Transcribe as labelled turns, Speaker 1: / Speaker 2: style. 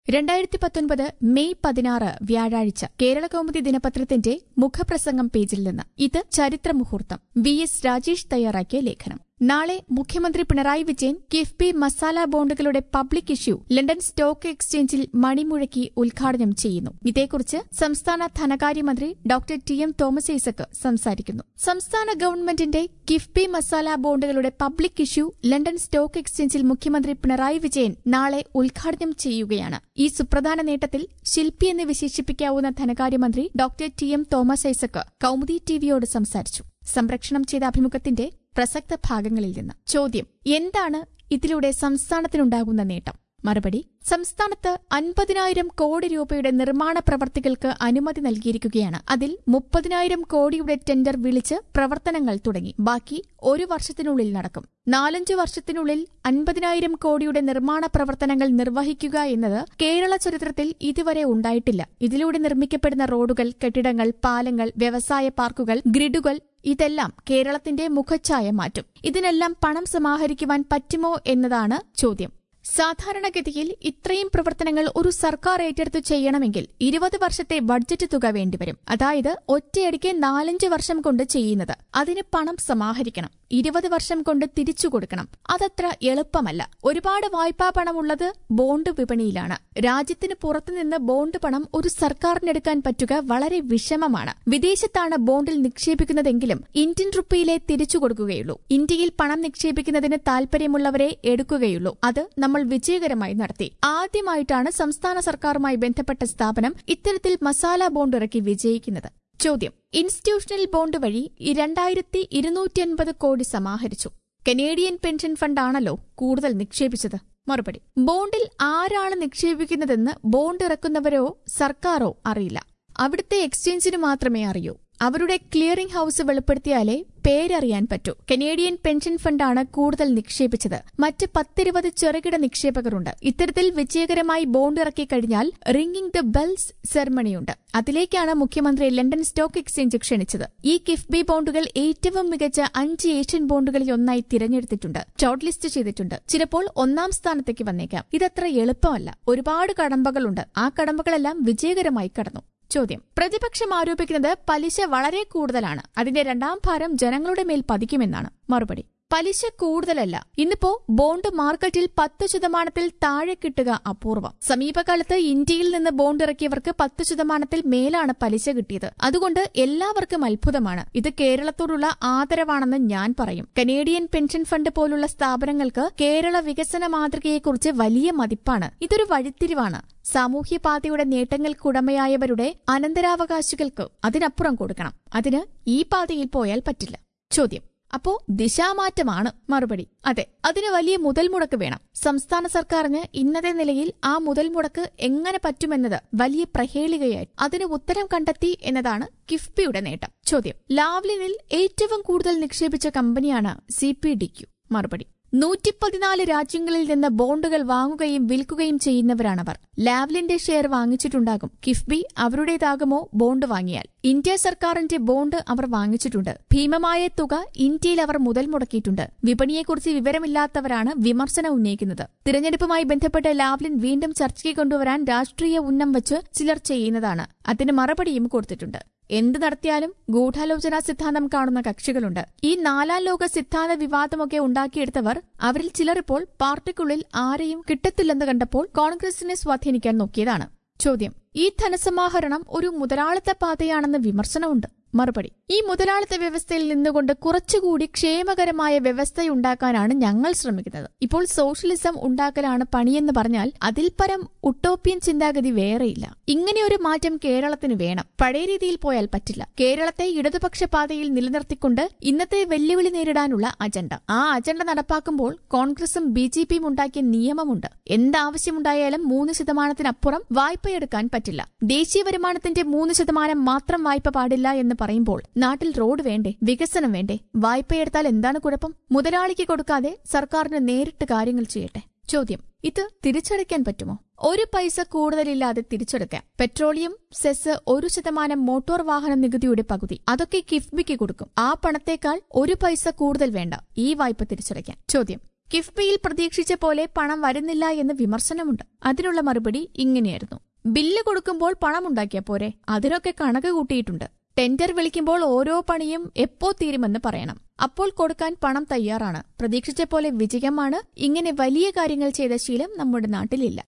Speaker 1: രണ്ടായിരത്തി പത്തൊൻപത് മെയ് പതിനാറ് വ്യാഴാഴ്ച കേരള കൗമുദി ദിനപത്രത്തിന്റെ മുഖപ്രസംഗം പേജിൽ നിന്ന് ഇത് ചരിത്രമുഹൂർത്തം വി എസ് രാജേഷ് തയ്യാറാക്കിയ ലേഖനം നാളെ മുഖ്യമന്ത്രി പിണറായി വിജയൻ കിഫ്ബി മസാല ബോണ്ടുകളുടെ പബ്ലിക് ഇഷ്യൂ ലണ്ടൻ സ്റ്റോക്ക് എക്സ്ചേഞ്ചിൽ മണിമുഴക്കി ഉദ്ഘാടനം ചെയ്യുന്നു ഇതേക്കുറിച്ച് സംസ്ഥാന ധനകാര്യമന്ത്രി doctor T M Thomas Isaac സംസാരിക്കുന്നു സംസ്ഥാന ഗവൺമെന്റിന്റെ കിഫ്ബി മസാല ബോണ്ടുകളുടെ പബ്ലിക് ഇഷ്യൂ ലണ്ടൻ സ്റ്റോക്ക് എക്സ്ചേഞ്ചിൽ മുഖ്യമന്ത്രി പിണറായി വിജയൻ നാളെ ഉദ്ഘാടനം ചെയ്യുകയാണ് ഈ സുപ്രധാന നേട്ടത്തിൽ ശില്പി എന്ന് വിശേഷിപ്പിക്കാവുന്ന ധനകാര്യമന്ത്രി doctor T M Thomas Isaac Kaumudi ടിവിയോട് സംസാരിച്ചു സംരക്ഷണം ചെയ്ത അഭിമുഖത്തിന്റെ പ്രസക്ത ഭാഗങ്ങളിൽ നിന്ന് ചോദ്യം എന്താണ് ഇതിലൂടെ സംസ്ഥാനത്തിനുണ്ടാകുന്ന നേട്ടം മറുപടി സംസ്ഥാനത്ത് അൻപതിനായിരം കോടി രൂപയുടെ നിർമ്മാണ പ്രവർത്തികൾക്ക് അനുമതി നൽകിയിരിക്കുകയാണ് അതിൽ മുപ്പതിനായിരം കോടിയുടെ ടെൻഡർ വിളിച്ച് പ്രവർത്തനങ്ങൾ തുടങ്ങി ബാക്കി ഒരു വർഷത്തിനുള്ളിൽ നടക്കും നാലഞ്ചു വർഷത്തിനുള്ളിൽ അൻപതിനായിരം കോടിയുടെ നിർമ്മാണ പ്രവർത്തനങ്ങൾ നിർവഹിക്കുക എന്നത് കേരള ചരിത്രത്തിൽ ഇതുവരെ ഉണ്ടായിട്ടില്ല ഇതിലൂടെ നിർമ്മിക്കപ്പെടുന്ന റോഡുകൾ കെട്ടിടങ്ങൾ പാലങ്ങൾ വ്യവസായ പാർക്കുകൾ ഗ്രിഡുകൾ ഇതെല്ലാം കേരളത്തിന്റെ മുഖച്ഛായ മാറ്റും ഇതിനെല്ലാം പണം സമാഹരിക്കുവാൻ പറ്റുമോ എന്നതാണ് ചോദ്യം സാധാരണഗതിയിൽ ഇത്രയും പ്രവർത്തനങ്ങൾ ഒരു സർക്കാർ ഏറ്റെടുത്ത് ചെയ്യണമെങ്കിൽ ഇരുപത് വർഷത്തെ ബഡ്ജറ്റ് തുക വേണ്ടിവരും അതായത് ഒറ്റയടിക്ക് നാലഞ്ച് വർഷം കൊണ്ട് ചെയ്യുന്നത് അതിന് പണം സമാഹരിക്കണം ഇരുപത് വർഷം കൊണ്ട് തിരിച്ചു കൊടുക്കണം അതത്ര എളുപ്പമല്ല ഒരുപാട് വായ്പാ പണമുള്ളത് ബോണ്ട് വിപണിയിലാണ് രാജ്യത്തിന് പുറത്തുനിന്ന് ബോണ്ട് പണം ഒരു സർക്കാരിനെടുക്കാൻ പറ്റുക വളരെ വിഷമമാണ് വിദേശത്താണ് ബോണ്ടിൽ നിക്ഷേപിക്കുന്നതെങ്കിലും ഇന്ത്യൻ റുപ്പിയിലെ തിരിച്ചു കൊടുക്കുകയുള്ളൂ ഇന്ത്യയിൽ പണം നിക്ഷേപിക്കുന്നതിന് താൽപര്യമുള്ളവരെ എടുക്കുകയുള്ളൂ അത് നമ്മൾ വിജയകരമായി നടത്തി ആദ്യമായിട്ടാണ് സംസ്ഥാന സർക്കാരുമായി ബന്ധപ്പെട്ട സ്ഥാപനം ഇത്തരത്തിൽ മസാല ബോണ്ട് ഇറക്കി വിജയിക്കുന്നത് ചോദ്യം ഇൻസ്റ്റിറ്റ്യൂഷണൽ ബോണ്ട് വഴി രണ്ടായിരത്തി ഇരുന്നൂറ്റിയൻപത് കോടി സമാഹരിച്ചു കനേഡിയൻ പെൻഷൻ ഫണ്ടാണല്ലോ കൂടുതൽ നിക്ഷേപിച്ചത് മറുപടി ബോണ്ടിൽ ആരാണ് നിക്ഷേപിക്കുന്നതെന്ന് ബോണ്ട് ഇറക്കുന്നവരോ സർക്കാരോ അറിയില്ല അവിടുത്തെ എക്സ്ചേഞ്ചിന് മാത്രമേ അറിയൂ അവരുടെ ക്ലിയറിംഗ് ഹൌസ് വെളിപ്പെടുത്തിയാലേ പേരറിയാൻ പറ്റൂ കനേഡിയൻ പെൻഷൻ ഫണ്ടാണ് കൂടുതൽ നിക്ഷേപിച്ചത് മറ്റ് പത്തിരുപത് ചെറുകിട നിക്ഷേപകരുണ്ട് ഇത്തരത്തിൽ വിജയകരമായി ബോണ്ട് ഇറക്കി കഴിഞ്ഞാൽ റിംഗിംഗ് ദ ബെൽസ് സെറമണിയുണ്ട് അതിലേക്കാണ് മുഖ്യമന്ത്രി ലണ്ടൻ സ്റ്റോക്ക് എക്സ്ചേഞ്ച് ക്ഷണിച്ചത് ഈ കിഫ്ബി ബോണ്ടുകൾ ഏറ്റവും മികച്ച അഞ്ച് ഏഷ്യൻ ബോണ്ടുകളിൽ ഒന്നായി തിരഞ്ഞെടുത്തിട്ടുണ്ട് ഷോർട്ട് ലിസ്റ്റ് ചെയ്തിട്ടുണ്ട് ചിലപ്പോൾ ഒന്നാം സ്ഥാനത്തേക്ക് വന്നേക്കാം ഇതത്ര എളുപ്പമല്ല ഒരുപാട് കടമ്പകളുണ്ട് ആ കടമ്പകളെല്ലാം വിജയകരമായി കടന്നു ചോദ്യം പ്രതിപക്ഷം ആരോപിക്കുന്നത് പലിശ വളരെ കൂടുതലാണ് അതിന്റെ രണ്ടാം ഭാരം ജനങ്ങളുടെ മേൽ പതിക്കുമെന്നാണ് മറുപടി പലിശ കൂടുതലല്ല ഇന്നിപ്പോ ബോണ്ട് മാർക്കറ്റിൽ പത്ത് ശതമാനത്തിൽ താഴെ കിട്ടുക അപൂർവം സമീപകാലത്ത് ഇന്ത്യയിൽ നിന്ന് ബോണ്ട് ഇറക്കിയവർക്ക് പത്ത് ശതമാനത്തിൽ മേലാണ് പലിശ കിട്ടിയത് അതുകൊണ്ട് എല്ലാവർക്കും അത്ഭുതമാണ് ഇത് കേരളത്തോടുള്ള ആദരവാണെന്ന് ഞാൻ പറയും കനേഡിയൻ പെൻഷൻ ഫണ്ട് പോലുള്ള സ്ഥാപനങ്ങൾക്ക് കേരള വികസന മാതൃകയെക്കുറിച്ച് വലിയ മതിപ്പാണ് ഇതൊരു വഴിത്തിരിവാണ് സാമൂഹ്യപാതയുടെ നേട്ടങ്ങൾക്കുടമയായവരുടെ അനന്തരാവകാശികൾക്ക് അതിനപ്പുറം കൊടുക്കണം അതിന് ഈ പാതയിൽ പോയാൽ പറ്റില്ല ചോദ്യം അപ്പോ ദിശാമാറ്റമാണ് മറുപടി അതെ അതിന് വലിയ മുതൽ മുടക്ക് വേണം സംസ്ഥാന സർക്കാരിന് ഇന്നത്തെ നിലയിൽ ആ മുതൽ മുടക്ക് എങ്ങനെ പറ്റുമെന്നത് വലിയ പ്രഹേളികയായി അതിന് ഉത്തരം കണ്ടെത്തി എന്നതാണ് കിഫ്ബിയുടെ നേട്ടം ചോദ്യം ലാവ്ലിനിൽ ഏറ്റവും കൂടുതൽ നിക്ഷേപിച്ച കമ്പനിയാണ് സി പി ഡി ക്യു മറുപടി നൂറ്റിപ്പതിനാല് രാജ്യങ്ങളിൽ നിന്ന് ബോണ്ടുകൾ വാങ്ങുകയും വിൽക്കുകയും ചെയ്യുന്നവരാണവർ ലാവ്ലിന്റെ ഷെയർ വാങ്ങിച്ചിട്ടുണ്ടാകും കിഫ്ബി അവരുടേതാകുമോ ബോണ്ട് വാങ്ങിയാൽ ഇന്ത്യ സർക്കാരിന്റെ ബോണ്ട് അവർ വാങ്ങിച്ചിട്ടുണ്ട് ഭീമമായ തുക ഇന്ത്യയിൽ അവർ മുതൽ മുടക്കിയിട്ടുണ്ട് വിപണിയെക്കുറിച്ച് വിവരമില്ലാത്തവരാണ് വിമർശനം ഉന്നയിക്കുന്നത് തിരഞ്ഞെടുപ്പുമായി ബന്ധപ്പെട്ട് ലാവ്ലിൻ വീണ്ടും ചർച്ചയ്ക്ക് കൊണ്ടുവരാൻ രാഷ്ട്രീയ ഉന്നം വച്ച് ചിലർ ചെയ്യുന്നതാണ് അതിന് മറുപടിയും കൊടുത്തിട്ടുണ്ട് എന്ത് നടത്തിയാലും ഗൂഢാലോചനാ സിദ്ധാന്തം കാണുന്ന കക്ഷികളുണ്ട് ഈ നാലാം ലോക സിദ്ധാന്ത വിവാദമൊക്കെ ഉണ്ടാക്കിയെടുത്തവർ അവരിൽ ചിലർ ഇപ്പോൾ പാർട്ടിക്കുള്ളിൽ ആരെയും കിട്ടത്തില്ലെന്ന് കണ്ടപ്പോൾ കോൺഗ്രസിനെ സ്വാധീനിക്കാൻ നോക്കിയതാണ് ചോദ്യം ഈ ധനസമാഹരണം ഒരു മുതലാളിത്ത പാതയാണെന്ന് വിമർശനമുണ്ട് മറുപടി ഈ മുതലാളിത്ത വ്യവസ്ഥയിൽ നിന്നുകൊണ്ട് കുറച്ചുകൂടി ക്ഷേമകരമായ വ്യവസ്ഥയുണ്ടാക്കാനാണ് ഞങ്ങൾ ശ്രമിക്കുന്നത് ഇപ്പോൾ സോഷ്യലിസം ഉണ്ടാക്കലാണ് പണിയെന്ന് പറഞ്ഞാൽ അതിൽ പരം ഉട്ടോപ്യൻ ചിന്താഗതി വേറെയില്ല ഇങ്ങനെയൊരു മാറ്റം കേരളത്തിന് വേണം പഴയ രീതിയിൽ പോയാൽ പറ്റില്ല കേരളത്തെ ഇടതുപക്ഷ പാതയിൽ നിലനിർത്തിക്കൊണ്ട് ഇന്നത്തെ വെല്ലുവിളി നേരിടാനുള്ള അജണ്ട ആ അജണ്ട നടപ്പാക്കുമ്പോൾ കോൺഗ്രസും ബി ജെ പിയും ഉണ്ടാക്കിയ നിയമമുണ്ട് എന്താവശ്യമുണ്ടായാലും മൂന്ന് ശതമാനത്തിനപ്പുറം വായ്പയെടുക്കാൻ പറ്റില്ല ദേശീയ വരുമാനത്തിന്റെ മൂന്ന് ശതമാനം മാത്രം വായ്പ പാടില്ല എന്ന് പറയുമ്പോൾ നാട്ടിൽ റോഡ് വേണ്ടേ വികസനം വേണ്ടേ വായ്പയെടുത്താൽ എന്താണ് കുഴപ്പം മുതലാളിക്ക് കൊടുക്കാതെ സർക്കാരിന് നേരിട്ട് കാര്യങ്ങൾ ചെയ്യട്ടെ ചോദ്യം ഇത് തിരിച്ചടയ്ക്കാൻ പറ്റുമോ ഒരു പൈസ കൂടുതലില്ലാതെ തിരിച്ചെടുക്കാം പെട്രോളിയം സെസ് ഒരു ശതമാനം മോട്ടോർ വാഹന നികുതിയുടെ പകുതി അതൊക്കെ കിഫ്ബിക്ക് കൊടുക്കും ആ പണത്തേക്കാൾ ഒരു പൈസ കൂടുതൽ വേണ്ട ഈ വായ്പ തിരിച്ചടയ്ക്കാൻ ചോദ്യം കിഫ്ബിയിൽ പ്രതീക്ഷിച്ച പോലെ പണം വരുന്നില്ല എന്ന് വിമർശനമുണ്ട് അതിനുള്ള മറുപടി ഇങ്ങനെയായിരുന്നു ബില്ല് കൊടുക്കുമ്പോൾ പണമുണ്ടാക്കിയ പോരെ അതിനൊക്കെ കണക്ക് കൂട്ടിയിട്ടുണ്ട് ടെൻഡർ വിളിക്കുമ്പോൾ ഓരോ പണിയും എപ്പോ തീരുമെന്ന് പറയണം അപ്പോൾ കൊടുക്കാൻ പണം തയ്യാറാണ് പ്രതീക്ഷിച്ച പോലെ വിജയമാണ് ഇങ്ങനെ വലിയ കാര്യങ്ങൾ ചെയ്ത ശീലം നമ്മുടെ നാട്ടിലില്ല